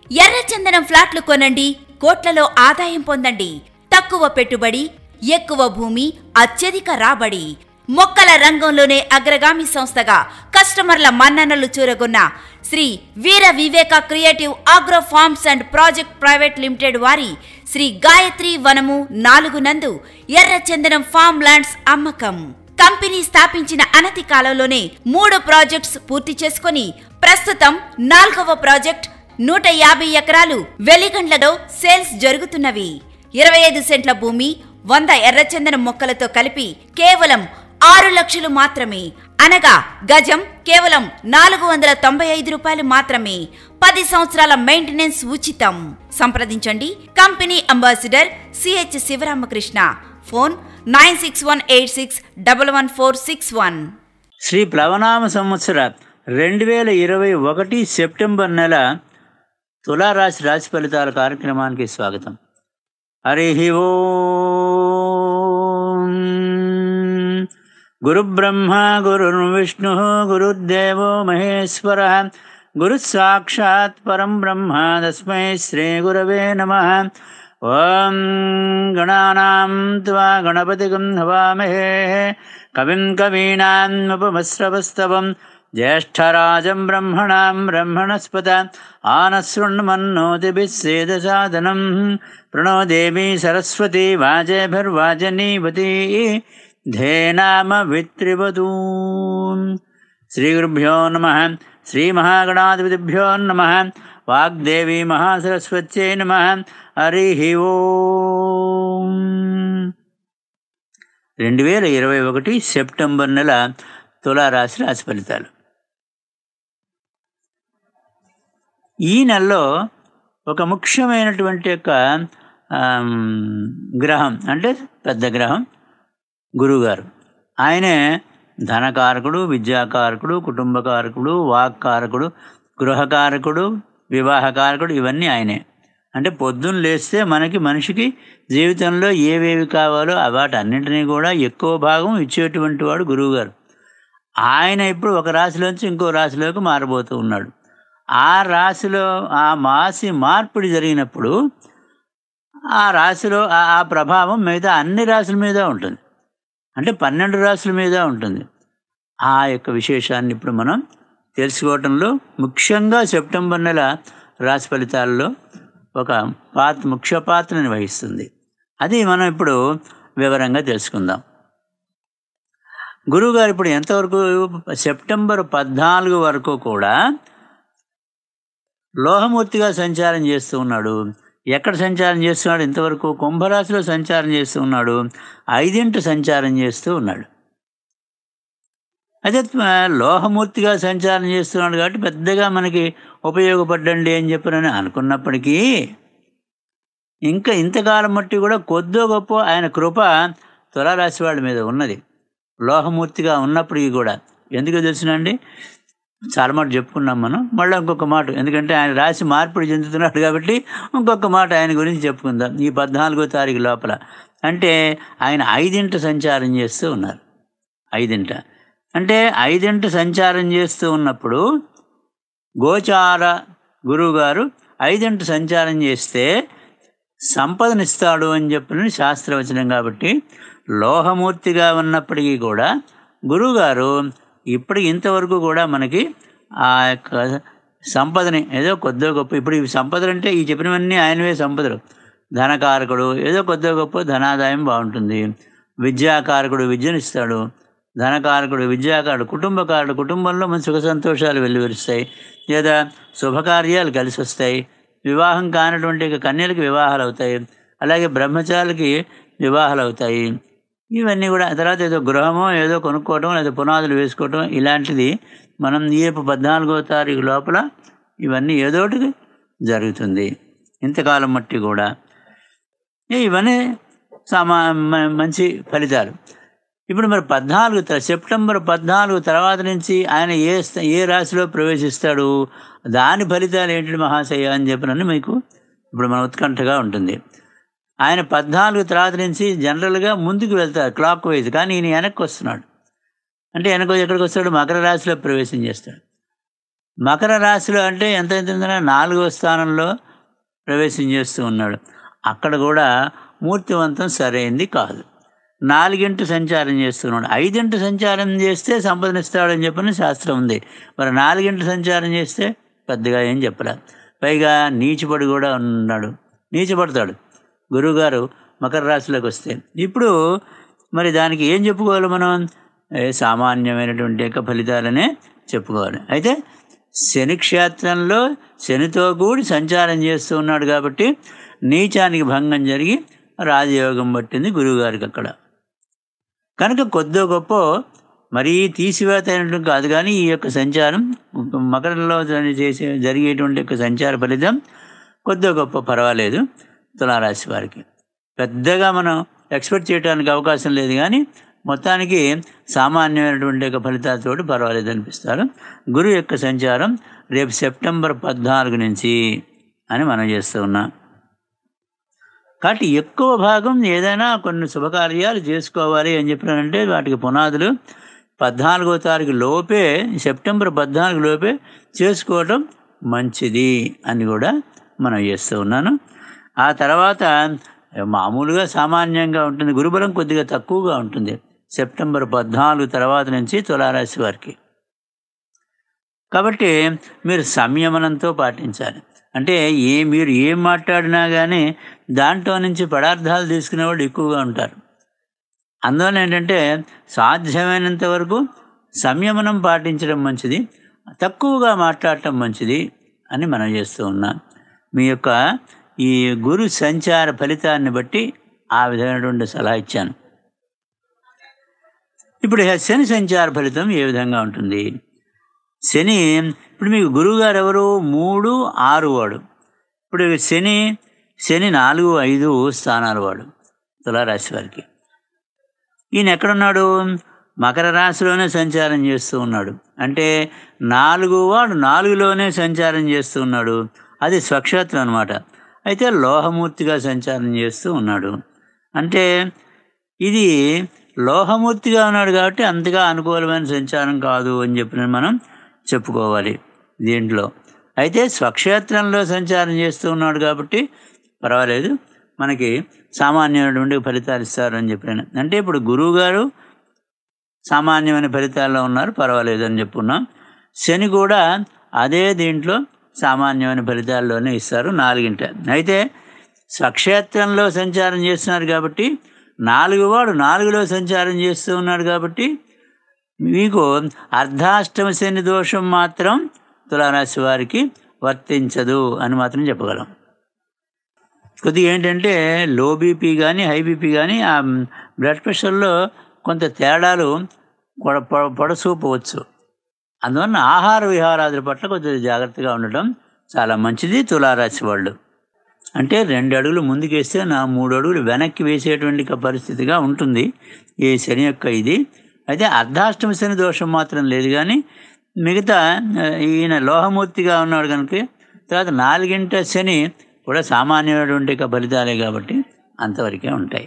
ఎర్రచందనం ఫ్లాట్లు కొనండి కోట్లలో ఆదాయం పొందండి తక్కువ పెట్టుబడి ఎక్కువ భూమి అత్యధిక రాబడి మొక్కల రంగంలోనే అగ్రగామి సంస్థగా కస్టమర్ల మన్ననలు చూరగొన్న Sri Veera Viveka creative agro farms and project private limited వారి శ్రీ గాయత్రి వనము నాలుగు నందు ఎర్రచందనం ఫార్మ్ ల్యాండ్స్ అమ్మకం కంపెనీ స్థాపించిన అనతి కాలంలోనే మూడు ప్రాజెక్ట్స్ పూర్తి చేసుకొని ప్రస్తుతం నాల్గవ ప్రాజెక్ట్ నూట యాభై ఎకరాలు వెలిగండ్లలో సేల్స్ జరుగుతున్నవి ఇరవై ఐదు సెంట్ల భూమి వంద ఎర్రచందనం మొక్కలతో కలిపి కేవలం ఆరు లక్షలు మాత్రమే అనగా గజం కేవలం నాలుగు వందల తొంభై ఐదు రూపాయలు మాత్రమే పది సంవత్సరాల మెయింటెనెన్స్ ఉచితం సంప్రదించండి company ambassador CH Sivaramakrishna phone nine six one eight six double one four six one Sri ప్లవనామ సంవత్సర రెండు వేల ఇరవై ఒకటి సెప్టెంబర్ నెల తులారాశి రాశి ఫలితాల కార్యక్రమానికి స్వాగతం హరి ఓం గురుబ్రహ్మ గురుర్విష్ణు గురుర్దేవో మహేశ్వర గురు సాక్షాత్ పరం బ్రహ్మ తస్మై శ్రీ గురవే నమ ఓం గణానాం త్వా గణపతిగం హవామహే కవిం కవీనాముపమశ్రవస్తవం జ్యేష్ఠరాజం బ్రహ్మణాం బ్రహ్మణస్పత ఆనశృణ్మన్నోతిభిः సేదసాదనం ప్రణో దేవీ సరస్వతి వాజేభిర్వాజనీవతి ధేనామ విత్రివతూ శ్రీగురుభ్యో నమ శ్రీమహాగణాధిపతిభ్యో నమ వాగ్దేవీ మహాసరస్వత్యై నమ హరి ఓం రెండు వేల ఇరవై ఒకటి సెప్టెంబర్ నెల తులారాశి రాశి ఫలితాలు ఈ నెలలో ఒక ముఖ్యమైనటువంటి యొక్క ఆమ్, గ్రహం అంటే పెద్ద గ్రహం గురువుగారు ఆయనే ధనకారకుడు విద్యాకారకుడు కుటుంబకారకుడు వాక్కారకుడు గృహకారకుడు వివాహకారకుడు ఇవన్నీ ఆయనే అంటే పొద్దున్న లేస్తే మనకి మనిషికి జీవితంలో ఏవేవి కావాలో ఆ వాటన్నింటినీ కూడా ఎక్కువ భాగం ఇచ్చేటువంటి వాడు గురువుగారు ఆయన ఇప్పుడు ఒక రాశిలోంచి ఇంకో రాశిలోకి మారబోతూ ఉన్నాడు ఆ రాశిలో ఆ మాసి మార్పిడి జరిగినప్పుడు ఆ రాశిలో ఆ ఆ ప్రభావం మిగతా అన్ని రాశుల మీద ఉంటుంది అంటే పన్నెండు రాశుల మీద ఉంటుంది ఆ యొక్క విశేషాన్ని ఇప్పుడు మనం తెలుసుకోవటంలో ముఖ్యంగా సెప్టెంబర్ నెల రాశి ఫలితాల్లో ఒక పాత్ర ముఖ్య పాత్రని వహిస్తుంది అది మనం ఇప్పుడు వివరంగా తెలుసుకుందాం గురువుగారు ఇప్పుడు ఎంతవరకు సెప్టెంబర్ పద్నాలుగు వరకు కూడా లోహమూర్తిగా సంచారం చేస్తూ ఉన్నాడు ఎక్కడ సంచారం చేస్తున్నాడు ఇంతవరకు కుంభరాశిలో సంచారం చేస్తూ ఉన్నాడు ఐదింటి సంచారం చేస్తూ ఉన్నాడు అదే త- లోహమూర్తిగా సంచారం చేస్తున్నాడు కాబట్టి పెద్దగా మనకి ఉపయోగపడ్డండి అని చెప్పనని అనుకున్నప్పటికీ ఇంకా ఇంతకాలం మట్టి కూడా కొద్దో గొప్ప ఆయన కృప తులారాశి వాళ్ళ మీద ఉన్నది లోహమూర్తిగా ఉన్నప్పటికీ కూడా ఎందుకు తెలుసునండి చాలా మాట చెప్పుకున్నాం మనం మళ్ళీ ఇంకొక మాట ఎందుకంటే ఆయన రాసి మార్పిడి చెందుతున్నాడు కాబట్టి ఇంకొక మాట ఆయన గురించి చెప్పుకుందాం ఈ పద్నాలుగో తారీఖు లోపల అంటే ఆయన ఐదింట సంచారం చేస్తూ ఉన్నారు ఐదింట అంటే ఐదింట సంచారం చేస్తూ ఉన్నప్పుడు గోచార గురువుగారు ఐదింట సంచారం చేస్తే సంపదనిస్తాడు అని చెప్పిన శాస్త్రవచనం కాబట్టి లోహమూర్తిగా ఉన్నప్పటికీ కూడా గురువుగారు ఇప్పటికి ఇంతవరకు కూడా మనకి ఆ యొక్క సంపదని ఏదో కొద్దో గొప్ప ఇప్పుడు ఈ సంపదలు అంటే ఈ చెప్పినవన్నీ ఆయనవే సంపదలు ధనకారకుడు ఏదో కొద్దో గొప్ప ధనాదాయం బాగుంటుంది విద్యాకారకుడు విద్యనిస్తాడు ధనకారకుడు విద్యాకారుడు కుటుంబకారుడు కుటుంబంలో మన సుఖ సంతోషాలు వెల్లువరుస్తాయి లేదా శుభకార్యాలు కలిసి వస్తాయి వివాహం కానటువంటి ఇక కన్యలకి వివాహాలు అవుతాయి అలాగే బ్రహ్మచారులకి వివాహాలు అవుతాయి ఇవన్నీ కూడా తర్వాత ఏదో గృహమో ఏదో కొనుక్కోవటం లేదా పునాదులు వేసుకోవటం ఇలాంటిది మనం రేపు పద్నాలుగో తారీఖు లోపల ఇవన్నీ ఏదోటి జరుగుతుంది ఇంతకాలం మట్టి కూడా ఏ ఇవన్నీ సమా మ- మంచి ఫలితాలు ఇప్పుడు మరి పద్నాలుగు త- సెప్టెంబర్ పద్నాలుగు తర్వాత నుంచి ఆయన ఏ స్థ- ఏ రాశిలో ప్రవేశిస్తాడు దాని ఫలితాలు ఏంటి మహాశయ అని చెప్పినని మీకు ఇప్పుడు మన ఉత్కంఠగా ఉంటుంది ఆయన పద్నాలుగు తర్వాత నుంచి జనరల్గా ముందుకు వెళ్తారు క్లాక్ వైజ్ కానీ ఈయన వెనక్కి వస్తున్నాడు అంటే వెనక ఎక్కడికి వస్తాడు మకర రాశిలో ప్రవేశం చేస్తాడు మకర రాశిలో అంటే ఎంత అవుతుందన్నా నాలుగో స్థానంలో ప్రవేశం చేస్తూ ఉన్నాడు అక్కడ కూడా మూర్తివంతం సరైంది కాదు నాలుగింటి సంచారం చేస్తున్నాడు ఐదింటి సంచారం చేస్తే సంపదనిస్తాడని చెప్పని శాస్త్రం ఉంది మరి నాలుగింటి సంచారం చేస్తే పెద్దగా ఏం చెప్పలే పైగా నీచిపడి కూడా ఉన్నాడు నీచిపడతాడు గురువుగారు మకర రాశిలోకి వస్తే ఇప్పుడు మరి దానికి ఏం చెప్పుకోవాలి మనం ఏ సామాన్యమైనటువంటి యొక్క ఫలితాలనే చెప్పుకోవాలి అయితే శని క్షేత్రంలో శనితో కూడి సంచారం చేస్తూ ఉన్నాడు కాబట్టి నీచానికి భంగం జరిగి రాజయోగం పట్టింది గురువుగారికి అక్కడ కనుక కొద్దో గొప్ప మరీ తీసివేత అయినటువంటి కాదు కానీ ఈ యొక్క సంచారం మకరంలో చేసే జరిగేటువంటి యొక్క సంచార ఫలితం కొద్దో గొప్ప పర్వాలేదు తులారాశి వారికి పెద్దగా మనం ఎక్స్పెక్ట్ చేయడానికి అవకాశం లేదు కానీ మొత్తానికి సామాన్యమైనటువంటి యొక్క ఫలితాలతోటి పర్వాలేదు అనిపిస్తారు గురువు యొక్క సంచారం రేపు సెప్టెంబర్ పద్నాలుగు నుంచి అని మనం చేస్తూ ఉన్నాం కాబట్టి ఎక్కువ భాగం ఏదైనా కొన్ని శుభకార్యాలు చేసుకోవాలి అని చెప్పినారంటే వాటికి పునాదులు పద్నాలుగో తారీఖు లోపే సెప్టెంబర్ పద్నాలుగు లోపే చేసుకోవటం మంచిది అని కూడా మనం చేస్తూ ఉన్నాను ఆ తర్వాత మామూలుగా సామాన్యంగా ఉంటుంది గురుబలం కొద్దిగా తక్కువగా ఉంటుంది సెప్టెంబర్ పద్నాలుగు తర్వాత నుంచి తులారాశి వారికి కాబట్టి మీరు సంయమనంతో పాటించాలి అంటే ఏ మీరు ఏం మాట్లాడినా కానీ దాంట్లో నుంచి పదార్థాలు తీసుకునే వాళ్ళు ఎక్కువగా ఉంటారు అందువల్ల ఏంటంటే సాధ్యమైనంత వరకు సంయమనం పాటించడం మంచిది తక్కువగా మాట్లాడటం మంచిది అని మనం చేస్తూ ఉన్నాం మీ యొక్క ఈ గురు సంచార ఫలితాన్ని బట్టి ఆ విధమైనటువంటి సలహా ఇచ్చాను ఇప్పుడు శని సంచార ఫలితం ఏ విధంగా ఉంటుంది శని ఇప్పుడు మీకు గురువుగారు ఎవరు మూడు ఆరు వాడు ఇప్పుడు శని శని నాలుగు ఐదు స్థానాలు వాడు తులారాశి వారికి ఈయన ఎక్కడున్నాడు మకర రాశిలోనే సంచారం చేస్తూ ఉన్నాడు అంటే నాలుగు వాడు నాలుగులోనే సంచారం చేస్తూ ఉన్నాడు అది స్వక్షేత్రం అనమాట అయితే లోహమూర్తిగా సంచారం చేస్తూ ఉన్నాడు అంటే ఇది లోహమూర్తిగా ఉన్నాడు కాబట్టి అంతగా అనుకూలమైన సంచారం కాదు అని చెప్పిన మనం చెప్పుకోవాలి దీంట్లో అయితే స్వక్షేత్రంలో సంచారం చేస్తూ ఉన్నాడు కాబట్టి పర్వాలేదు మనకి సామాన్యమైనటువంటి ఫలితాలు ఇస్తారు అని చెప్పాను అంటే ఇప్పుడు గురువు గారు సామాన్యమైన ఫలితాల్లో ఉన్నారు పర్వాలేదు అని చెప్పుకున్నాం శని కూడా అదే దీంట్లో సామాన్యమైన ఫలితాల్లోనే ఇస్తారు నాలుగింట అయితే స్వక్షేత్రంలో సంచారం చేస్తున్నారు కాబట్టి నాలుగు వాడు నాలుగులో సంచారం చేస్తూ ఉన్నాడు కాబట్టి మీకు అర్ధాష్టమ శని దోషం మాత్రం తులారాశి వారికి వర్తించదు అని మాత్రం చెప్పగలం కొద్దిగా ఏంటంటే లో బీపీ కానీ హై బీపీ కానీ ఆ బ్లడ్ ప్రెషర్లో కొంత తేడాలు పొడ పొడ- పొడసూపవచ్చు అందువలన ఆహార విహారాదుల పట్ల కొద్దిగా జాగ్రత్తగా ఉండటం చాలా మంచిది తులారాశి వాళ్ళు అంటే రెండు అడుగులు ముందుకేస్తే నా మూడు అడుగులు వెనక్కి వేసేటువంటి ఒక పరిస్థితిగా ఉంటుంది ఈ శని యొక్క ఇది అయితే అర్ధాష్టమ శని దోషం మాత్రం లేదు కానీ మిగతా ఆ, ఈయన లోహమూర్తిగా ఉన్నాడు కనుక తర్వాత నాలుగింట శని కూడా సామాన్యమైనటువంటి ఒక ఫలితాలే కాబట్టి అంతవరకే ఉంటాయి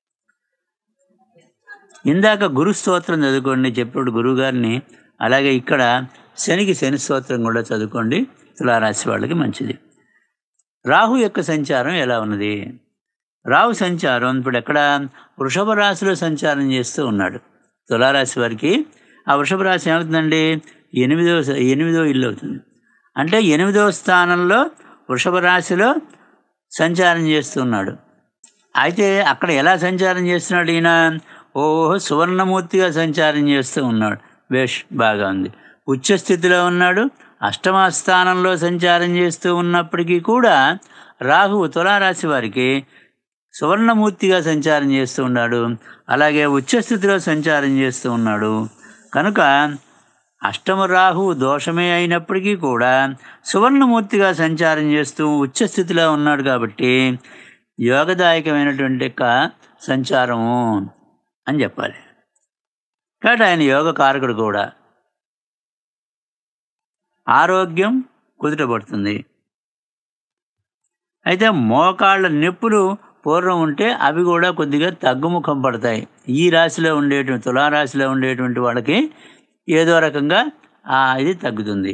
ఇందాక గురు స్తోత్రం చదువుకోండి చెప్పాడు గురువుగారిని అలాగే ఇక్కడ శనికి శని స్తోత్రం కూడా చదువుకోండి తులారాశి వాళ్ళకి మంచిది రాహు యొక్క సంచారం ఎలా ఉన్నది రాహు సంచారం ఇప్పుడు ఎక్కడ వృషభ రాశిలో సంచారం చేస్తూ ఉన్నాడు తులారాశి వారికి ఆ వృషభ రాశి ఏమవుతుందండి ఎనిమిదో ఎనిమిదో ఇల్లు అవుతుంది అంటే ఎనిమిదో స్థానంలో వృషభ రాశిలో సంచారం చేస్తున్నాడు అయితే అక్కడ ఎలా సంచారం చేస్తున్నాడు ఈయన ఓహో సువర్ణమూర్తిగా సంచారం చేస్తూ ఉన్నాడు బేష్ బాగా ఉంది ఉచ్చ స్థితిలో ఉన్నాడు అష్టమ స్థానంలో సంచారం చేస్తూ ఉన్నప్పటికీ కూడా రాహువు తులారాశి వారికి సువర్ణమూర్తిగా సంచారం చేస్తూ ఉన్నాడు అలాగే ఉచ్చస్థితిలో సంచారం చేస్తూ ఉన్నాడు కనుక అష్టమ రాహు దోషమే అయినప్పటికీ కూడా సువర్ణమూర్తిగా సంచారం చేస్తూ ఉచ్చస్థితిలో ఉన్నాడు కాబట్టి యోగదాయకమైనటువంటి యొక్క సంచారము అని చెప్పాలి కాబట్టి ఆయన యోగ కారకుడు కూడా ఆరోగ్యం కుదుటపడుతుంది అయితే మోకాళ్ళ నొప్పులు పూర్వం ఉంటే అవి కూడా కొద్దిగా తగ్గుముఖం పడతాయి ఈ రాశిలో ఉండేటువంటి తులారాశిలో ఉండేటువంటి వాళ్ళకి ఏదో రకంగా ఆ ఇది తగ్గుతుంది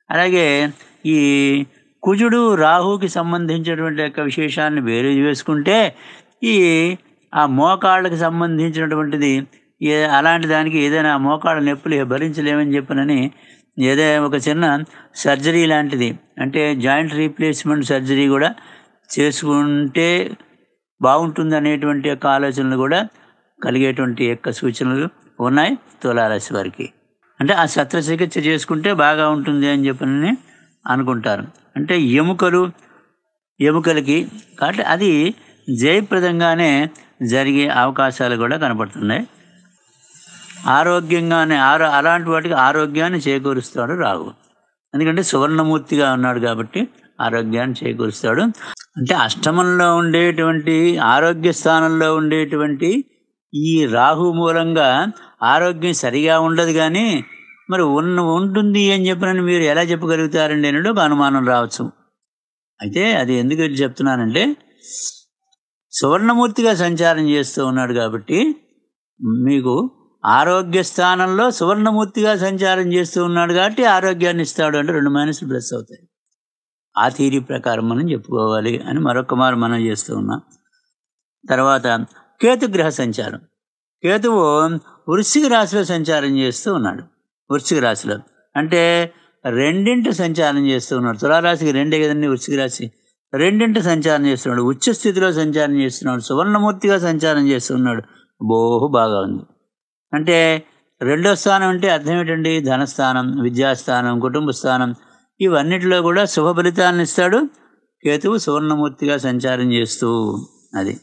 అలాగే ఈ కుజుడు రాహుకి సంబంధించినటువంటి యొక్క విశేషాన్ని వేరు వేసుకుంటే ఈ ఆ మోకాళ్ళకి సంబంధించినటువంటిది ఏ అలాంటి దానికి ఏదైనా మోకాళ్ళ నొప్పులు భరించలేమని చెప్పనని ఏదో ఒక చిన్న సర్జరీ లాంటిది అంటే జాయింట్ రీప్లేస్మెంట్ సర్జరీ కూడా చేసుకుంటే బాగుంటుంది అనేటువంటి యొక్క ఆలోచనలు కూడా కలిగేటువంటి యొక్క సూచనలు ఉన్నాయి తులారాశి వారికి అంటే ఆ శస్త్రచికిత్స చేసుకుంటే బాగా ఉంటుంది అని చెప్పని అనుకుంటారు అంటే ఎముకలు ఎముకలకి కాబట్టి అది జయప్రదంగానే జరిగే అవకాశాలు కూడా కనపడుతున్నాయి ఆరోగ్యంగానే ఆరో అలాంటి వాటికి ఆరోగ్యాన్ని చేకూరుస్తాడు రాహు ఎందుకంటే సువర్ణమూర్తిగా ఉన్నాడు కాబట్టి ఆరోగ్యాన్ని చేకూరుస్తాడు అంటే అష్టమంలో ఉండేటువంటి ఆరోగ్య స్థానంలో ఉండేటువంటి ఈ రాహు మూలంగా ఆరోగ్యం సరిగా ఉండదు కానీ మరి ఉన్న ఉంటుంది అని చెప్పినని మీరు ఎలా చెప్పగలుగుతారండి అనేది ఒక అనుమానం రావచ్చు అయితే అది ఎందుకు చెప్తున్నానంటే సువర్ణమూర్తిగా సంచారం చేస్తూ ఉన్నాడు కాబట్టి మీకు ఆరోగ్య స్థానంలో సువర్ణమూర్తిగా సంచారం చేస్తూ ఉన్నాడు కాబట్టి ఆరోగ్యాన్ని ఇస్తాడు అంటే రెండు మైనస్లు ప్లస్ అవుతాయి ఆ థీరీ ప్రకారం మనం చెప్పుకోవాలి అని మరొక మారు మనం చేస్తూ ఉన్నాం తర్వాత కేతుగ్రహ సంచారం కేతువు వృశ్చిక రాశిలో సంచారం చేస్తూ ఉన్నాడు వృశ్చిక రాశిలో అంటే రెండింటి సంచారం చేస్తూ ఉన్నాడు తులారాశికి రెండే కదండి వృశ్చిక రాశి రెండింటి సంచారం చేస్తున్నాడు ఉచ్చ స్థితిలో సంచారం చేస్తున్నాడు సువర్ణమూర్తిగా సంచారం చేస్తున్నాడు బోహు బాగా ఉంది అంటే రెండో స్థానం అంటే అర్థం ఏంటండి ధనస్థానం విద్యాస్థానం కుటుంబ స్థానం ఇవన్నిటిలో కూడా శుభ ఫలితాలను ఇస్తాడు కేతువు సువర్ణమూర్తిగా సంచారం చేస్తూ అది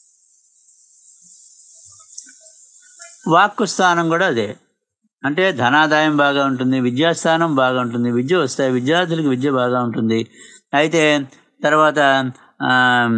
వాక్కు స్థానం కూడా అదే అంటే ధనాదాయం బాగా ఉంటుంది విద్యాస్థానం బాగా ఉంటుంది విద్య వస్తాయి విద్యార్థులకు విద్య బాగా ఉంటుంది అయితే తర్వాత ఆమ్,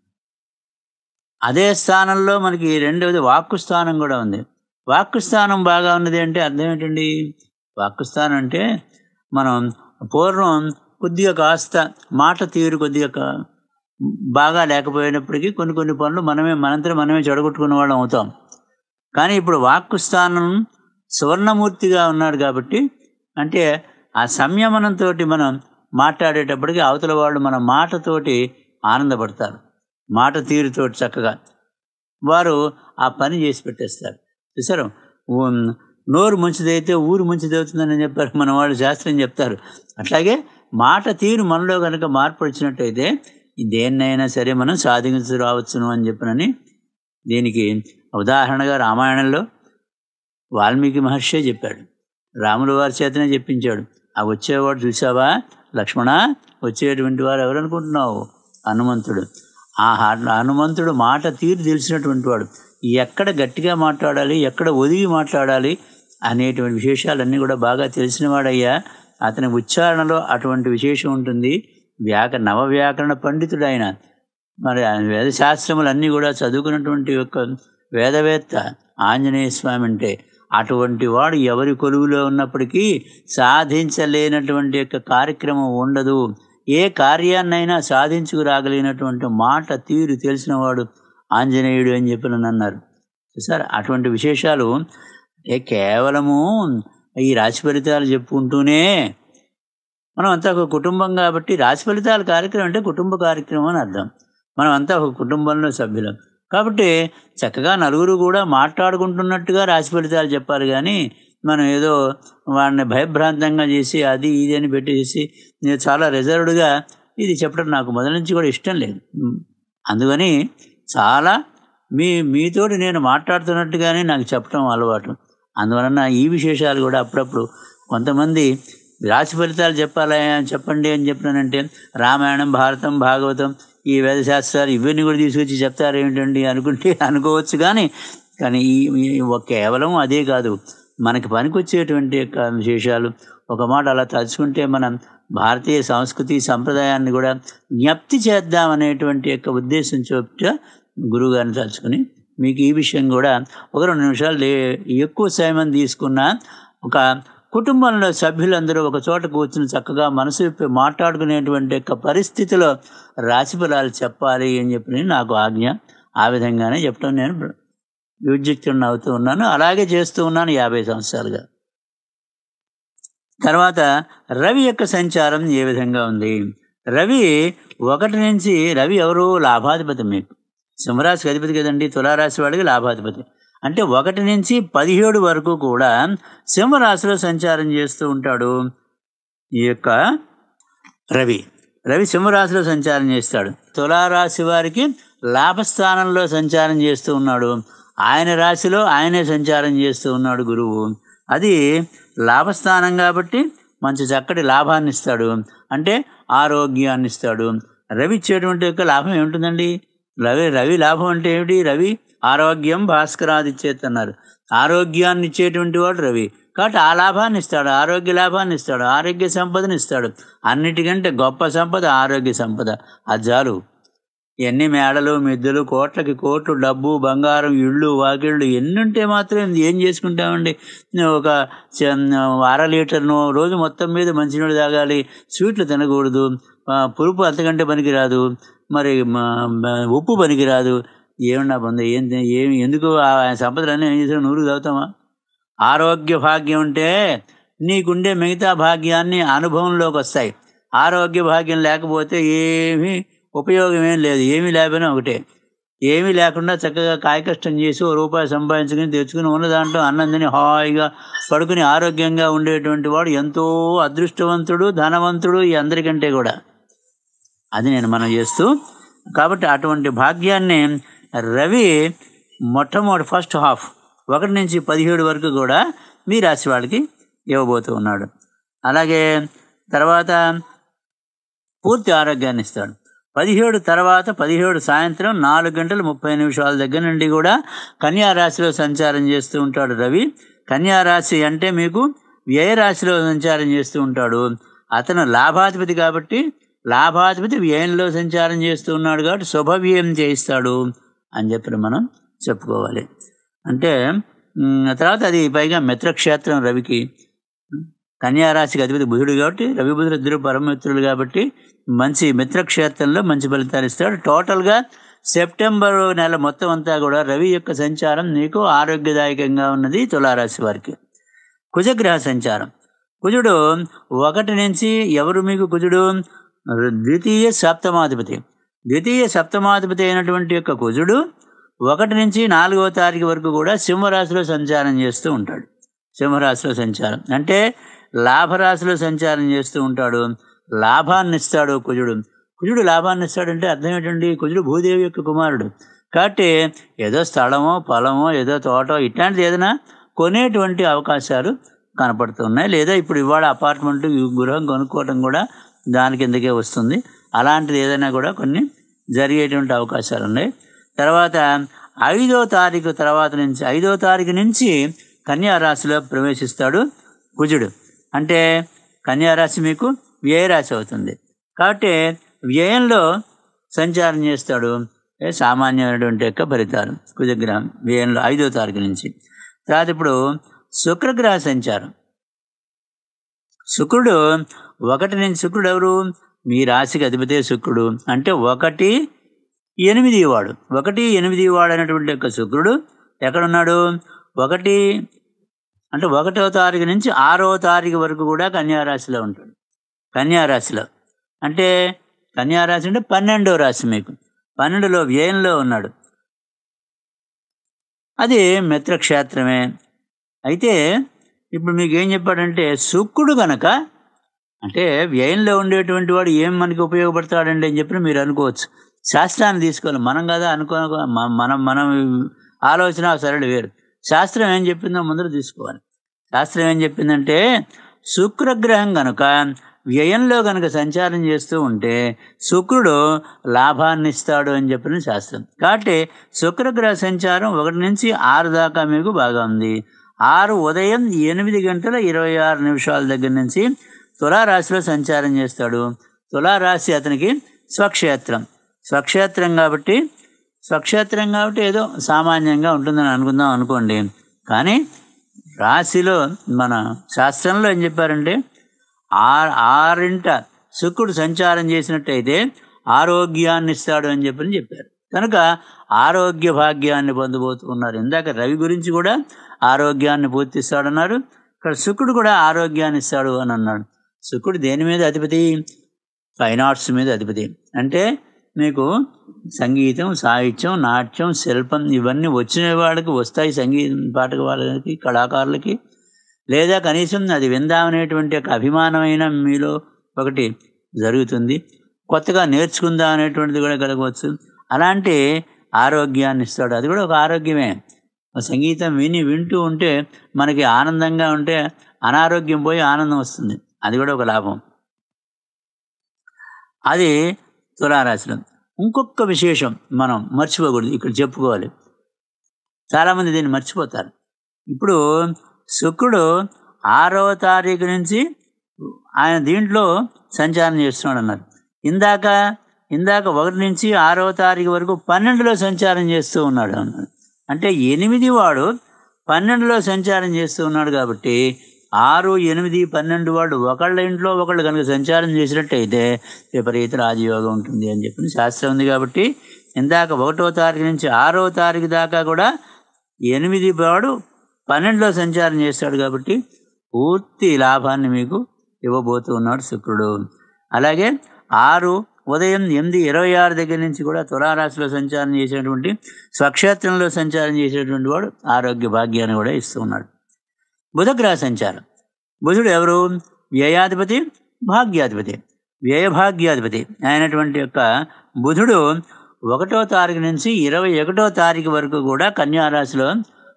అదే స్థానంలో మనకి రెండవది వాక్కు స్థానం కూడా ఉంది వాక్కు స్థానం బాగా ఉన్నది అంటే అర్థం ఏంటండి వాక్కు స్థానం అంటే మనం పూర్వం కొద్దిగా కాస్త మాట తీరు కొద్దిగా కా- బాగా లేకపోయినప్పటికీ కొన్ని కొన్ని పనులు మనమే మనంతట మనమే చెడగొట్టుకున్న వాళ్ళం అవుతాం కానీ ఇప్పుడు వాక్కు స్థానం సువర్ణమూర్తిగా ఉన్నాడు కాబట్టి అంటే ఆ సంయమనంతో మనం మాట్లాడేటప్పటికి అవతల వాళ్ళు మన మాటతోటి ఆనందపడతారు మాట తీరుతోటి చక్కగా వారు ఆ పని చేసి పెట్టేస్తారు చూసారు ఊ- నోరు మంచిదైతే ఊరు మంచిదవుతుందని చెప్పారు మన వాళ్ళు శాస్త్రం చెప్తారు అట్లాగే మాట తీరు మనలో కనుక మార్పు వచ్చినట్టయితే దేన్నైనా సరే మనం సాధించు రావచ్చును అని చెప్పనని దీనికి ఉదాహరణగా రామాయణంలో వాల్మీకి మహర్షే చెప్పాడు రాముల వారి చేతనే చెప్పించాడు ఆ వచ్చేవాడు చూసావా లక్ష్మణ వచ్చేటువంటి వారు ఎవరు అనుకుంటున్నావు హనుమంతుడు ఆ హ- హనుమంతుడు మాట తీరు తెలిసినటువంటి వాడు ఎక్కడ గట్టిగా మాట్లాడాలి ఎక్కడ ఒదిగి మాట్లాడాలి అనేటువంటి విశేషాలన్నీ కూడా బాగా తెలిసినవాడయ్యా అతని ఉచ్చారణలో అటువంటి విశేషం ఉంటుంది వ్యాక నవ వ్యాకరణ పండితుడు ఆయన మరి ఆయన వేదశాస్త్రములన్నీ కూడా చదువుకున్నటువంటి యొక్క వేదవేత్త ఆంజనేయ స్వామి అంటే అటువంటి వాడు ఎవరి కొలువులో ఉన్నప్పటికీ సాధించలేనటువంటి యొక్క కార్యక్రమం ఉండదు ఏ కార్యాన్నైనా సాధించుకురాగలిగినటువంటి మాట తీరు తెలిసినవాడు ఆంజనేయుడు అని చెప్పి నన్ను అన్నారు సార్ అటువంటి విశేషాలు ఏ కేవలము ఈ రాశి ఫలితాలు చెప్పుకుంటూనే మనం అంతా ఒక కుటుంబం కాబట్టి రాశి ఫలితాల కార్యక్రమం అంటే కుటుంబ కార్యక్రమం అని అర్థం మనం అంతా ఒక కుటుంబంలో సభ్యులం కాబట్టి చక్కగా నలుగురు కూడా మాట్లాడుకుంటున్నట్టుగా రాశి ఫలితాలు చెప్పాలి కానీ మనం ఏదో వాడిని భయభ్రాంతంగా చేసి అది ఇది అని పెట్టేసి నేను చాలా రిజర్వ్డ్గా ఇది చెప్పడం నాకు మొదటి నుంచి కూడా ఇష్టం లేదు ఉమ్. అందుకని చాలా మీ మీతోటి నేను మాట్లాడుతున్నట్టుగానే నాకు చెప్పడం అలవాటు అందువలన ఈ విశేషాలు కూడా అప్పుడప్పుడు కొంతమంది రాశి ఫలితాలు చెప్పాలా చెప్పండి అని చెప్పినానంటే రామాయణం భారతం భాగవతం ఈ వేదశాస్త్రాలు ఇవన్నీ కూడా తీసుకొచ్చి చెప్తారు ఏమిటండి అనుకుంటే అనుకోవచ్చు కానీ కానీ ఈ ఈ ఒక కేవలం అదే కాదు మనకి పనికొచ్చేటువంటి యొక్క విశేషాలు ఒక మాట అలా తలుచుకుంటే మనం భారతీయ సంస్కృతి సంప్రదాయాన్ని కూడా జ్ఞప్తి చేద్దాం అనేటువంటి యొక్క ఉద్దేశం చొప్పుట గురువుగారిని తలుచుకుని మీకు ఈ విషయం కూడా ఒక రెండు నిమిషాలు లే- ఎక్కువ సమయం తీసుకున్న ఒక కుటుంబంలో సభ్యులందరూ ఒక చోట కూర్చుని చక్కగా మనసు విప్పి మాట్లాడుకునేటువంటి యొక్క పరిస్థితిలో రాశి ఫలాలు చెప్పాలి అని చెప్పి నాకు ఆజ్ఞ ఆ విధంగానే చెప్పడం నేను విద్యుక్తుడిని అవుతూ ఉన్నాను అలాగే చేస్తూ ఉన్నాను యాభై సంవత్సరాలుగా తర్వాత రవి యొక్క సంచారం ఏ విధంగా ఉంది రవి ఒకటి నుంచి రవి ఎవరు లాభాధిపతి మీకు సింహరాశికి అధిపతి కదండి తులారాశి వాడికి లాభాధిపతి అంటే ఒకటి నుంచి పదిహేడు వరకు కూడా సింహరాశిలో సంచారం చేస్తూ ఉంటాడు ఈ యొక్క రవి రవి సింహరాశిలో సంచారం చేస్తాడు తులారాశి వారికి లాభస్థానంలో సంచారం చేస్తూ ఉన్నాడు ఆయన రాశిలో ఆయనే సంచారం చేస్తూ ఉన్నాడు గురువు అది లాభస్థానం కాబట్టి మంచి చక్కటి లాభాన్ని ఇస్తాడు అంటే ఆరోగ్యాన్ని ఇస్తాడు రవి ఇచ్చేటువంటి యొక్క లాభం ఏముంటుందండి రవి రవి లాభం అంటే ఏమిటి రవి ఆరోగ్యం భాస్కరాదిచ్చేత్ అన్నారు ఆరోగ్యాన్ని ఇచ్చేటువంటి వాడు రవి కాబట్టి ఆ లాభాన్ని ఇస్తాడు ఆరోగ్య లాభాన్ని ఇస్తాడు ఆరోగ్య సంపదను ఇస్తాడు అన్నిటికంటే గొప్ప సంపద ఆరోగ్య సంపద అది చాలు ఎన్ని మేడలు మిద్దెలు కోట్లకి కోట్లు డబ్బు బంగారం ఇళ్ళు వాకిళ్ళు ఎన్ని ఉంటే మాత్రం ఏం చేసుకుంటామండి ఒక చ- అర లీటర్ను రోజు మొత్తం మీద మంచినీళ్ళు తాగాలి స్వీట్లు తినకూడదు ఆ, పులుపు అంతకంటే పనికిరాదు మరి మ- మ- ఉప్పు పనికిరాదు ఏమన్నా పొంద ఏం ఏమి ఎందుకు ఆ సంపదలన్నీ ఏం చేసావు నూరు తాగుతామా ఆరోగ్య భాగ్యం ఉంటే నీకుండే మిగతా భాగ్యాన్ని అనుభవంలోకి వస్తాయి ఆరోగ్య భాగ్యం లేకపోతే ఏమీ ఉపయోగం ఏం లేదు ఏమీ లేకపోయినా ఒకటే ఏమీ లేకుండా చక్కగా కాయకష్టం చేసి ఓ రూపాయి సంపాదించుకుని తెచ్చుకుని ఉన్న దాంట్లో అన్నం తిని హాయిగా పడుకుని ఆరోగ్యంగా ఉండేటువంటి వాడు ఎంతో అదృష్టవంతుడు ధనవంతుడు ఈ అందరికంటే కూడా అది నేను మనం చేస్తూ కాబట్టి అటువంటి భాగ్యాన్ని రవి మొట్టమొదటి ఫస్ట్ హాఫ్ ఒకటి నుంచి పదిహేడు వరకు కూడా మీ రాశి వాళ్ళకి ఇవ్వబోతూ ఉన్నాడు అలాగే తర్వాత పూర్తి ఆరోగ్యాన్ని ఇస్తాడు పదిహేడు తర్వాత పదిహేడు సాయంత్రం నాలుగు గంటల ముప్పై నిమిషాల దగ్గర నుండి కూడా కన్యా రాశిలో సంచారం చేస్తూ ఉంటాడు రవి కన్యా రాశి అంటే మీకు వ్యయ రాశిలో సంచారం చేస్తూ ఉంటాడు అతను లాభాధిపతి కాబట్టి లాభాధిపతి వ్యయంలో సంచారం చేస్తూ ఉన్నాడు కాబట్టి శుభవ్యయం చేయిస్తాడు అని చెప్పి మనం చెప్పుకోవాలి అంటే ఉమ్, తర్వాత అది పైగా మిత్రక్షేత్రం రవికి కన్యారాశికి అధిపతి బుధుడు కాబట్టి రవి బుధుడు ఇద్దరు పరమమిత్రులు కాబట్టి మంచి మిత్రక్షేత్రంలో మంచి ఫలితాలు ఇస్తాడు టోటల్గా సెప్టెంబర్ నెల మొత్తం అంతా కూడా రవి యొక్క సంచారం నీకు ఆరోగ్యదాయకంగా ఉన్నది తులారాశి వారికి కుజగ్రహ సంచారం కుజుడు ఒకటి నుంచి ఎవరు మీకు కుజుడు ద్వితీయ సప్తమాధిపతి ద్వితీయ సప్తమాధిపతి అయినటువంటి యొక్క కుజుడు ఒకటి నుంచి నాలుగవ తారీఖు వరకు కూడా సింహరాశిలో సంచారం చేస్తూ ఉంటాడు సింహరాశిలో సంచారం అంటే లాభరాశిలో సంచారం చేస్తూ ఉంటాడు లాభాన్ని ఇస్తాడు కుజుడు కుజుడు లాభాన్ని ఇస్తాడంటే అర్థం ఏంటండి కుజుడు భూదేవి యొక్క కుమారుడు కాబట్టి ఏదో స్థలమో పొలమో ఏదో తోటో ఇట్లాంటిది ఏదైనా కొనేటువంటి అవకాశాలు కనపడుతున్నాయి లేదా ఇప్పుడు ఇవాళ అపార్ట్మెంట్ గృహం కొనుక్కోవడం కూడా దాని కిందకే వస్తుంది అలాంటిది ఏదైనా కూడా కొన్ని జరిగేటువంటి అవకాశాలు ఉన్నాయి తర్వాత ఐదో తారీఖు తర్వాత నుంచి ఐదో తారీఖు నుంచి కన్యా రాశిలో ప్రవేశిస్తాడు కుజుడు అంటే కన్యా రాశి మీకు వ్యయరాశి అవుతుంది కాబట్టి వ్యయంలో సంచారం చేస్తాడు ఏ సామాన్యమైనటువంటి యొక్క ఫలితాలు కుజగ్రహం వ్యయంలో ఐదో తారీఖు నుంచి తర్వాత ఇప్పుడు శుక్రగ్రహ సంచారం శుక్రుడు ఒకటి నుంచి శుక్రుడు ఎవరు మీ రాశికి అధిపతే శుక్రుడు అంటే ఒకటి ఎనిమిది వాడు ఒకటి ఎనిమిది వాడు అనేటువంటి యొక్క శుక్రుడు ఎక్కడున్నాడు ఒకటి అంటే ఒకటో తారీఖు నుంచి ఆరో తారీఖు వరకు కూడా కన్యారాశిలో ఉంటాడు కన్యారాశిలో అంటే కన్యారాశి అంటే పన్నెండో రాశి మీకు పన్నెండులో వ్యయంలో ఉన్నాడు అది మిత్రక్షేత్రమే అయితే ఇప్పుడు మీకు ఏం చెప్పాడంటే శుక్రుడు గనక అంటే వ్యయంలో ఉండేటువంటి వాడు ఏం మనకి ఉపయోగపడతాడండి అని చెప్పి మీరు అనుకోవచ్చు శాస్త్రాన్ని తీసుకోవాలి మనం కదా అనుకో మ- మనం మనం ఆలోచన సరళి వేరు శాస్త్రం ఏం చెప్పిందో ముందర తీసుకోవాలి శాస్త్రం ఏం చెప్పిందంటే శుక్రగ్రహం గనుక వ్యయంలో గనుక సంచారం చేస్తూ ఉంటే శుక్రుడు లాభాన్ని ఇస్తాడు అని చెప్పిన శాస్త్రం కాబట్టి శుక్రగ్రహ సంచారం ఒకటి నుంచి ఆరు దాకా మీకు బాగా ఉంది ఆరు ఉదయం ఎనిమిది గంటల ఇరవై ఆరు నిమిషాల దగ్గర నుంచి తులారాశిలో సంచారం చేస్తాడు తులారాశి అతనికి స్వక్షేత్రం స్వక్షేత్రం కాబట్టి స్వక్షేత్రం కాబట్టి ఏదో సామాన్యంగా ఉంటుందని అనుకుందాం అనుకోండి కానీ రాశిలో మన శాస్త్రంలో ఏం చెప్పారంటే ఆరు ఆరింట శుక్రుడు సంచారం చేసినట్టయితే ఆరోగ్యాన్ని ఇస్తాడు అని చెప్పని చెప్పారు కనుక ఆరోగ్య భాగ్యాన్ని పొందబోతున్నారు ఇందాక రవి గురించి కూడా ఆరోగ్యాన్ని పూర్తిస్తాడన్నారు ఇక్కడ శుక్రుడు కూడా ఆరోగ్యాన్ని ఇస్తాడు అని అన్నాడు శుక్రుడు దేని మీద అధిపతి ఫైన్ ఆర్ట్స్ మీద అధిపతి అంటే మీకు సంగీతం సాహిత్యం నాట్యం శిల్పం ఇవన్నీ వచ్చిన వాళ్ళకి వస్తాయి సంగీతం పాటకు వాళ్ళకి కళాకారులకి లేదా కనీసం అది విందామనేటువంటి ఒక అభిమానమైన మీలో ఒకటి జరుగుతుంది కొత్తగా నేర్చుకుందాం అనేటువంటిది కూడా కలగవచ్చు అలాంటి ఆరోగ్యాన్ని ఇస్తాడు అది కూడా ఒక ఆరోగ్యమే ఆ సంగీతం విని వింటూ ఉంటే మనకి ఆనందంగా ఉంటే అనారోగ్యం పోయి ఆనందం వస్తుంది అది కూడా ఒక లాభం అది తులారాశిలో ఇంకొక విశేషం మనం మర్చిపోకూడదు ఇక్కడ చెప్పుకోవాలి చాలామంది దీన్ని మర్చిపోతారు ఇప్పుడు శుక్రుడు ఆరవ తారీఖు నుంచి ఆయన దీంట్లో సంచారం చేస్తున్నాడు అన్నారు ఇందాక ఇందాక ఒకటి నుంచి ఆరవ తారీఖు వరకు పన్నెండులో సంచారం చేస్తూ ఉన్నాడు అన్నారు అంటే ఎనిమిది వాడు పన్నెండులో సంచారం చేస్తూ ఉన్నాడు కాబట్టి ఆరు ఎనిమిది పన్నెండు వాడు ఒకళ్ళ ఇంట్లో ఒకళ్ళు కనుక సంచారం చేసినట్టయితే విపరీత రాజయోగం ఉంటుంది అని చెప్పి శాస్త్రం ఉంది కాబట్టి ఇందాక ఒకటో తారీఖు నుంచి ఆరో తారీఖు దాకా కూడా ఎనిమిది వాడు పన్నెండులో సంచారం చేస్తాడు కాబట్టి పూర్తి లాభాన్ని మీకు ఇవ్వబోతూ ఉన్నాడు శుక్రుడు అలాగే ఆరు ఉదయం ఎనిమిది ఇరవై ఆరు దగ్గర నుంచి కూడా తులారాశిలో సంచారం చేసేటువంటి స్వక్షేత్రంలో సంచారం చేసేటువంటి వాడు ఆరోగ్య భాగ్యాన్ని కూడా ఇస్తూ ఉన్నాడు బుధగ్రహ సంచారం బుధుడు ఎవరు వ్యయాధిపతి భాగ్యాధిపతి వ్యయభాగ్యాధిపతి అయినటువంటి యొక్క బుధుడు ఒకటో తారీఖు నుంచి ఇరవై ఒకటో తారీఖు వరకు కూడా కన్యారాశిలో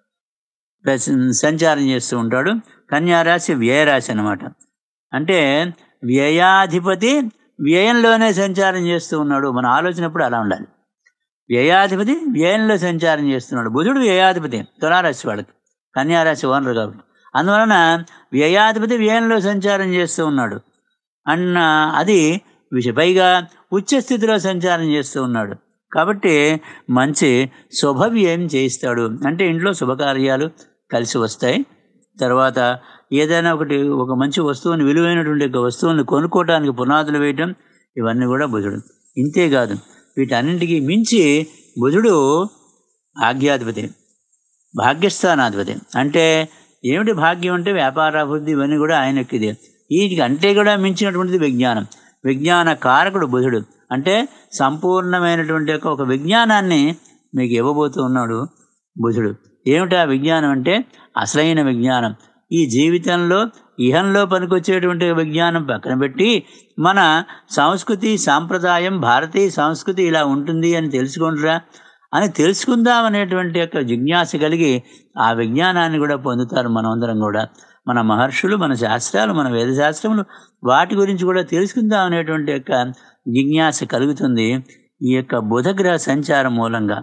సంచారం చేస్తూ ఉంటాడు కన్యారాశి వ్యయరాశి అన్నమాట అంటే వ్యయాధిపతి వ్యయంలోనే సంచారం చేస్తూ ఉన్నాడు మన ఆలోచన ఎప్పుడు అలా ఉండాలి వ్యయాధిపతి వ్యయంలో సంచారం చేస్తున్నాడు బుధుడు వ్యయాధిపతి తులారాశి వాళ్ళకి కన్యారాశి ఓనర్ కాబట్టి అందువలన వ్యయాధిపతి వ్యయంలో సంచారం చేస్తూ ఉన్నాడు అన్న అది విష పైగా ఉచ్చ స్థితిలో సంచారం చేస్తూ ఉన్నాడు కాబట్టి మంచి శుభవ్యయం చేయిస్తాడు అంటే ఇంట్లో శుభకార్యాలు కలిసి వస్తాయి తర్వాత ఏదైనా ఒకటి ఒక మంచి వస్తువుని విలువైనటువంటి ఒక వస్తువుని కొనుక్కోవటానికి పునాదులు వేయటం ఇవన్నీ కూడా బుధుడు ఇంతేకాదు వీటన్నింటికి మించి బుధుడు భాగ్యాధిపతి భాగ్యస్థానాధిపతి అంటే ఏమిటి భాగ్యం అంటే వ్యాపారాభివృద్ధి ఇవన్నీ కూడా ఆయనకిది వీటికి అంటే కూడా మించినటువంటిది విజ్ఞానం విజ్ఞాన కారకుడు బుధుడు అంటే సంపూర్ణమైనటువంటి యొక్క ఒక విజ్ఞానాన్ని మీకు ఇవ్వబోతూ ఉన్నాడు బుధుడు ఏమిటా విజ్ఞానం అంటే అసలైన విజ్ఞానం ఈ జీవితంలో ఇహంలో పనికొచ్చేటువంటి విజ్ఞానం పక్కన పెట్టి మన సంస్కృతి సాంప్రదాయం భారతీయ సంస్కృతి ఇలా ఉంటుంది అని తెలుసుకుంటారా అని తెలుసుకుందాం అనేటువంటి యొక్క జిజ్ఞాస కలిగి ఆ విజ్ఞానాన్ని కూడా పొందుతారు మనమందరం కూడా మన మహర్షులు మన శాస్త్రాలు మన వేదశాస్త్రములు వాటి గురించి కూడా తెలుసుకుందాం అనేటువంటి యొక్క జిజ్ఞాస కలుగుతుంది ఈ యొక్క బుధగ్రహ సంచారం మూలంగా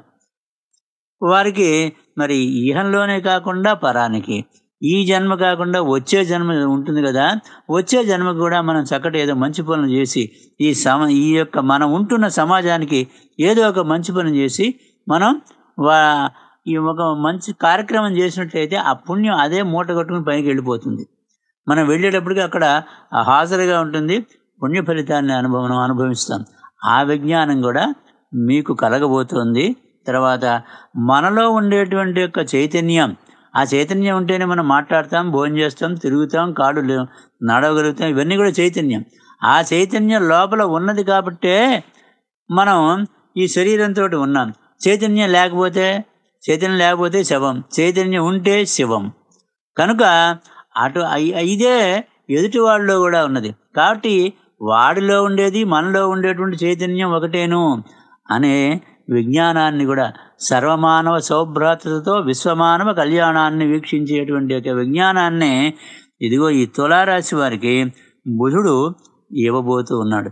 వారికి మరి ఇహంలోనే కాకుండా పరానికి ఈ జన్మ కాకుండా వచ్చే జన్మ ఉంటుంది కదా వచ్చే జన్మకు కూడా మనం చక్కటి ఏదో మంచి పనులు చేసి ఈ సమ ఈ యొక్క మనం ఉంటున్న సమాజానికి ఏదో ఒక మంచి పని చేసి మనం వా ఈ ఒక మంచి కార్యక్రమం చేసినట్లయితే ఆ పుణ్యం అదే మూట కట్టుకుని పైకి వెళ్ళిపోతుంది మనం వెళ్ళేటప్పటికి అక్కడ హాజరుగా ఉంటుంది పుణ్య ఫలితాన్ని అనుభవం అనుభవిస్తాం ఆ విజ్ఞానం కూడా మీకు కలగబోతుంది తర్వాత మనలో ఉండేటువంటి యొక్క చైతన్యం ఆ చైతన్యం ఉంటేనే మనం మాట్లాడతాం భోజనం చేస్తాం తిరుగుతాం కాడు నడవగలుగుతాం ఇవన్నీ కూడా చైతన్యం ఆ చైతన్యం లోపల ఉన్నది కాబట్టే మనం ఈ శరీరంతో ఉన్నాం చైతన్యం లేకపోతే చైతన్యం లేకపోతే శవం చైతన్యం ఉంటే శివం కనుక అటు ఇదే ఎదుటి వాళ్ళలో కూడా ఉన్నది కాబట్టి వాడిలో ఉండేది మనలో ఉండేటువంటి చైతన్యం ఒకటేను అనే విజ్ఞానాన్ని కూడా సర్వమానవ సౌభ్రాతతో విశ్వమానవ కళ్యాణాన్ని వీక్షించేటువంటి యొక్క విజ్ఞానాన్ని ఇదిగో ఈ తులారాశి వారికి బుధుడు ఇవ్వబోతూ ఉన్నాడు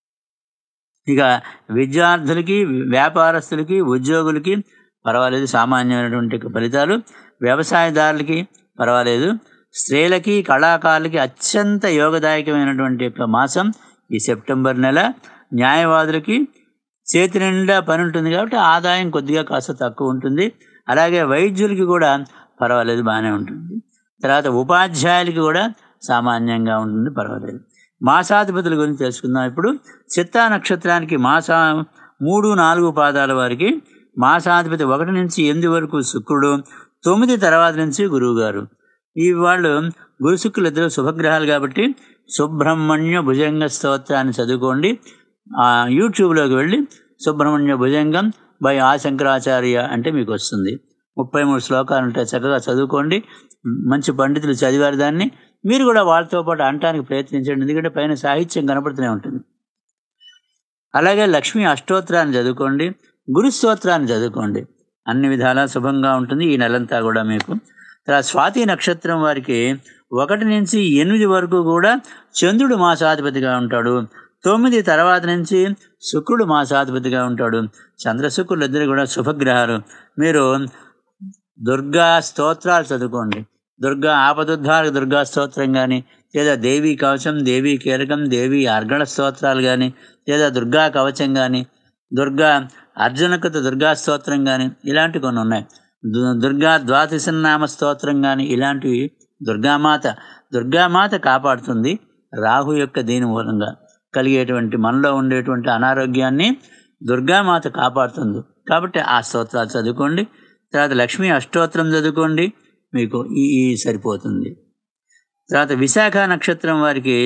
ఇక విద్యార్థులకి వ్యాపారస్తులకి ఉద్యోగులకి పర్వాలేదు సామాన్యమైనటువంటి ఫలితాలు వ్యవసాయదారులకి పర్వాలేదు స్త్రీలకి కళాకారులకి అత్యంత యోగదాయకమైనటువంటి యొక్క మాసం ఈ సెప్టెంబర్ నెల న్యాయవాదులకి చేతి నిండా పని ఉంటుంది కాబట్టి ఆదాయం కొద్దిగా కాస్త తక్కువ ఉంటుంది అలాగే వైద్యులకి కూడా పర్వాలేదు బాగానే ఉంటుంది తర్వాత ఉపాధ్యాయులకి కూడా సామాన్యంగా ఉంటుంది పర్వాలేదు మాసాధిపతుల గురించి తెలుసుకుందాం ఇప్పుడు చిత్తా నక్షత్రానికి మాసా మూడు నాలుగు పాదాల వారికి మాసాధిపతి ఒకటి నుంచి ఎనిమిది వరకు శుక్రుడు తొమ్మిది తర్వాత నుంచి గురువు గారు ఈ వాళ్ళు గురు శుక్రులు ఇద్దరు శుభగ్రహాలు కాబట్టి సుబ్రహ్మణ్య భుజంగ స్తోత్రాన్ని చదువుకోండి ఆ యూట్యూబ్లోకి వెళ్ళి సుబ్రహ్మణ్య భుజంగం బై ఆ శంకరాచార్య అంటే మీకు వస్తుంది ముప్పై మూడు శ్లోకాలు ఉంటాయి చక్కగా చదువుకోండి మంచి పండితులు చదివారు దాన్ని మీరు కూడా వాళ్ళతో పాటు అనటానికి ప్రయత్నించండి ఎందుకంటే పైన సాహిత్యం కనపడుతూనే ఉంటుంది అలాగే లక్ష్మీ అష్టోత్తరాన్ని చదువుకోండి గురు స్తోత్రాన్ని చదువుకోండి అన్ని విధాలా శుభంగా ఉంటుంది ఈ నెలంతా కూడా మీకు తర్వాత స్వాతి నక్షత్రం వారికి ఒకటి నుంచి ఎనిమిది వరకు కూడా చంద్రుడు మాసాధిపతిగా ఉంటాడు తొమ్మిది తర్వాత నుంచి శుక్రుడు మాసాధిపతిగా ఉంటాడు చంద్ర శుక్రులు ఇద్దరు కూడా శుభగ్రహాలు మీరు దుర్గా స్తోత్రాలు చదువుకోండి దుర్గా ఆపదుద్ధారక దుర్గా స్తోత్రం కానీ లేదా దేవీ కవచం దేవీ కీలకం దేవీ అర్గళ స్తోత్రాలు కానీ లేదా దుర్గా కవచం కానీ దుర్గా అర్జునకృత దుర్గా స్తోత్రం కానీ ఇలాంటి కొన్ని ఉన్నాయి దు- దుర్గా ద్వాదశనామ స్తోత్రం కానీ ఇలాంటివి దుర్గామాత దుర్గామాత కాపాడుతుంది రాహు యొక్క దీని మూలంగా కలిగేటువంటి మనలో ఉండేటువంటి అనారోగ్యాన్ని దుర్గామాత కాపాడుతుంది కాబట్టి ఆ స్తోత్రాలు చదువుకోండి తర్వాత లక్ష్మీ అష్టోత్తరం చదువుకోండి మీకు ఈ ఈ సరిపోతుంది తర్వాత విశాఖ నక్షత్రం వారికి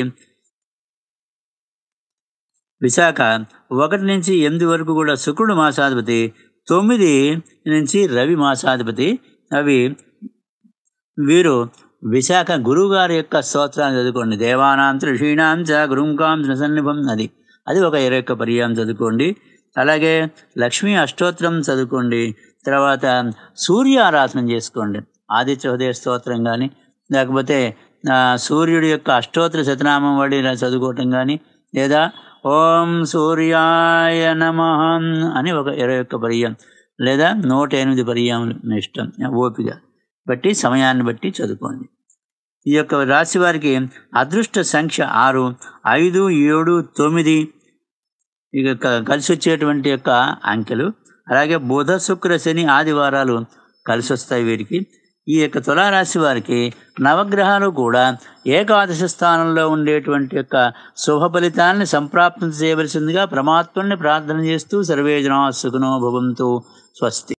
విశాఖ ఒకటి నుంచి ఎనిమిది వరకు కూడా శుక్రుడు మాసాధిపతి తొమ్మిది నుంచి రవి మాసాధిపతి అవి వీరు విశాఖ గురువుగారి యొక్క స్తోత్రాన్ని చదువుకోండి దేవానాం త్రిషీణాం చ గురుంకాం సన్నిభం అది అది ఒక ఇరవై ఒక్క పర్యాయం చదువుకోండి అలాగే లక్ష్మీ అష్టోత్తరం చదువుకోండి తర్వాత సూర్య ఆరాధన చేసుకోండి ఆదిత్య హృదయ స్తోత్రం కానీ లేకపోతే ఆ, సూర్యుడి యొక్క అష్టోత్తర శతనామం వాడి ఇలా చదువుకోవటం కానీ లేదా ఓం సూర్యాయ నమ అని ఒక ఇరవై ఒక్క పర్యాయం లేదా నూట ఎనిమిది పర్యాములు మీ ఇష్టం ఓపిక బట్టి సమయాన్ని బట్టి చదువుకోండి ఈ యొక్క రాశి వారికి అదృష్ట సంఖ్య ఆరు ఐదు ఏడు తొమ్మిది ఇక క- కలిసి వచ్చేటువంటి యొక్క అంకెలు అలాగే బుధ శుక్ర శని ఆదివారాలు కలిసి వస్తాయి వీరికి ఈ యొక్క తులారాశి వారికి నవగ్రహాలు కూడా ఏకాదశ స్థానంలో ఉండేటువంటి యొక్క శుభ ఫలితాన్ని సంప్రాప్తం చేయవలసిందిగా పరమాత్మని ప్రార్థన చేస్తూ సర్వే జనా సుఖనో భవంతు స్వస్తి